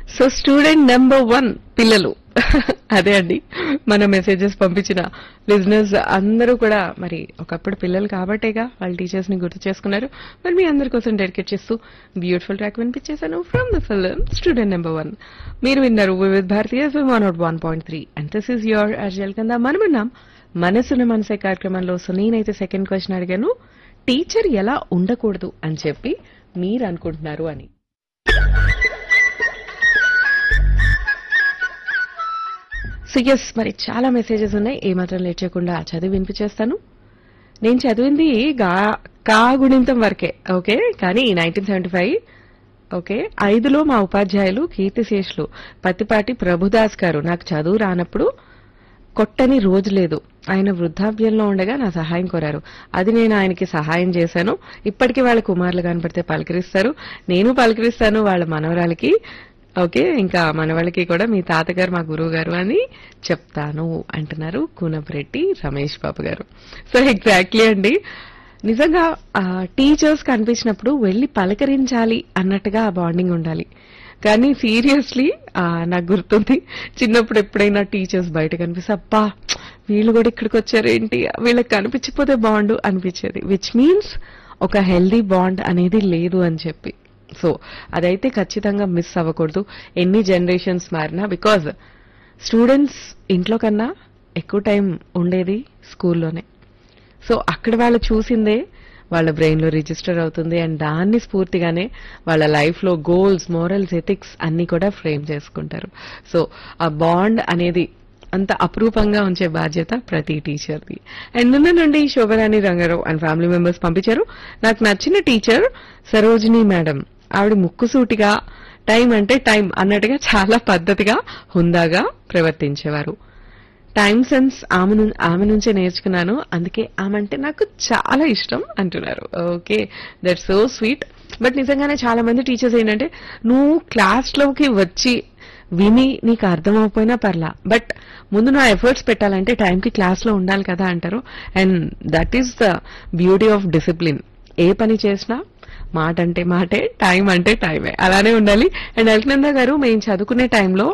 so student number one పిల్లలు అదే అండి మన మెసేజెస్ పంపించిన బిజినెస్ అందరూ కూడా మరి ఒకప్పుడు పిల్లలు కాబట్టేగా వాళ్ళ టీచర్స్ ని గుర్తు చేసుకున్నారు మరి మీ అందరి కోసం డెడికేట్ చేస్తూ బ్యూటిఫుల్ ట్రాక్ వినిపించేశాను from the film student number one మీరు విన్నారు వివిధ భారతీయ one naught one point three and this is your అర్జల్ కింద మనమున్నాం మనసున మనసే కార్యక్రమంలో సో నేనైతే సెకండ్ క్వశ్చన్ అడిగాను టీచర్ ఎలా ఉండకూడదు అని చెప్పి మీరు అనుకుంటున్నారు అని సో ఎస్ మరి చాలా మెసేజెస్ ఉన్నాయి ఏమాత్రం లేట్ చేయకుండా చదివి వినిపించేస్తాను నేను చదివింది గా కా గుణింతం వరకే ఓకే కానీ నైన్టీన్ సెవెంటీ ఫైవ్ ఓకే ఐదులో మా ఉపాధ్యాయులు కీర్తిశేషులు పత్తిపాటి ప్రభుదాస్ గారు నాకు చదువు రానప్పుడు కొట్టని రోజు లేదు ఆయన వృద్ధాప్యంలో ఉండగా నా సహాయం కోరారు అది నేను ఆయనకి సహాయం చేశాను ఇప్పటికీ వాళ్ళ కుమారులు కనపడితే పలకరిస్తారు నేను పలకరిస్తాను వాళ్ళ మనవరాలకి ఓకే ఇంకా మనవాళ్ళకి కూడా మీ తాతగారు మా గురువు గారు అని చెప్తాను అంటున్నారు కూనపరెడ్డి రమేష్ బాబు గారు సో ఎగ్జాక్ట్లీ అండి నిజంగా టీచర్స్ కనిపించినప్పుడు వెళ్ళి పలకరించాలి అన్నట్టుగా ఆ బాండింగ్ ఉండాలి కానీ సీరియస్లీ నాకు గుర్తుంది చిన్నప్పుడు ఎప్పుడైనా టీచర్స్ బయట కనిపిస్తే అబ్బా వీళ్ళు కూడా ఇక్కడికి వచ్చారేంటి వీళ్ళకి కనిపించకపోతే బాండు అనిపించేది విచ్ మీన్స్ ఒక హెల్దీ బాండ్ అనేది లేదు అని చెప్పి సో అదైతే ఖచ్చితంగా మిస్ అవ్వకూడదు ఎన్ని జనరేషన్స్ మారినా బికాజ్ స్టూడెంట్స్ ఇంట్లో కన్నా ఎక్కువ టైం ఉండేది స్కూల్లోనే సో అక్కడ వాళ్ళు చూసిందే వాళ్ళ బ్రెయిన్ లో రిజిస్టర్ అవుతుంది అండ్ దాన్ని స్ఫూర్తిగానే వాళ్ళ లైఫ్ లో గోల్స్ మోరల్స్ ఎథిక్స్ అన్ని కూడా ఫ్రేమ్ చేసుకుంటారు సో ఆ బాండ్ అనేది అంత అపురూపంగా ఉంచే బాధ్యత ప్రతి టీచర్ది అండ్ నిన్న నుండి Shobharani Ranga Rao and family members పంపించారు నాకు నచ్చిన టీచర్ సరోజిని మేడం ఆవిడ ముక్కుసూటిగా టైం అంటే టైం అన్నట్టుగా చాలా పద్ధతిగా హుందాగా ప్రవర్తించేవారు టైం సెన్స్ ఆమె ను- ఆమె నుంచే నేర్చుకున్నాను అందుకే ఆమె అంటే నాకు చాలా ఇష్టం అంటున్నారు okay that so sweet but నిజంగానే చాలా మంది టీచర్స్ ఏంటంటే నువ్వు క్లాస్ లోకి వచ్చి విని నీకు అర్థం అవ్వకపోయినా పర్లా బట్ ముందు నా ఎఫర్ట్స్ పెట్టాలంటే టైంకి క్లాస్ లో ఉండాలి కదా అంటారు and that is the beauty of discipline ఏ పని చేసినా మాట అంటే మాటే టైం అంటే టైమే అలానే ఉండాలి అండ్ అల్కనంద గారు మేము చదువుకునే టైంలో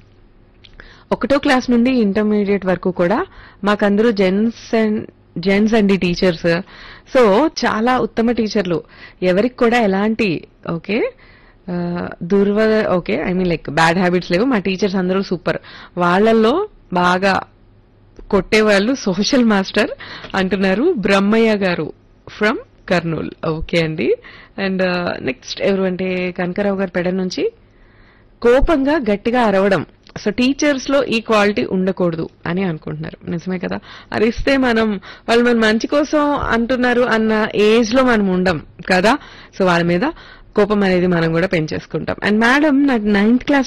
ఒకటో క్లాస్ నుండి ఇంటర్మీడియట్ వరకు కూడా మాకందరూ జెంట్స్ అండ్ జెంట్స్ అండి టీచర్స్ సో చాలా ఉత్తమ టీచర్లు ఎవరికి కూడా ఎలాంటి ఓకే ఆ, దుర్వ okay I mean like bad habits లేవు మా టీచర్స్ అందరూ సూపర్ వాళ్ళల్లో బాగా కొట్టేవాళ్ళు సోషల్ మాస్టర్ అంటున్నారు బ్రహ్మయ్య గారు ఫ్రమ్ కర్నూల్ ఓకే అండి అండ్ నెక్స్ట్ ఎవరు అంటే కనకరావు గారు పెడ నుంచి కోపంగా గట్టిగా అరవడం సో టీచర్స్ లో ఈ క్వాలిటీ ఉండకూడదు అని అనుకుంటున్నారు నిజమే కదా అరిస్తే మనం వాళ్ళు మన మంచి కోసం అంటున్నారు అన్న ఏజ్ లో మనం ఉండం కదా సో వాళ్ళ మీద కోపం అనేది మనం కూడా పెంచేసుకుంటాం అండ్ మేడం నాకు నైన్త్ క్లాస్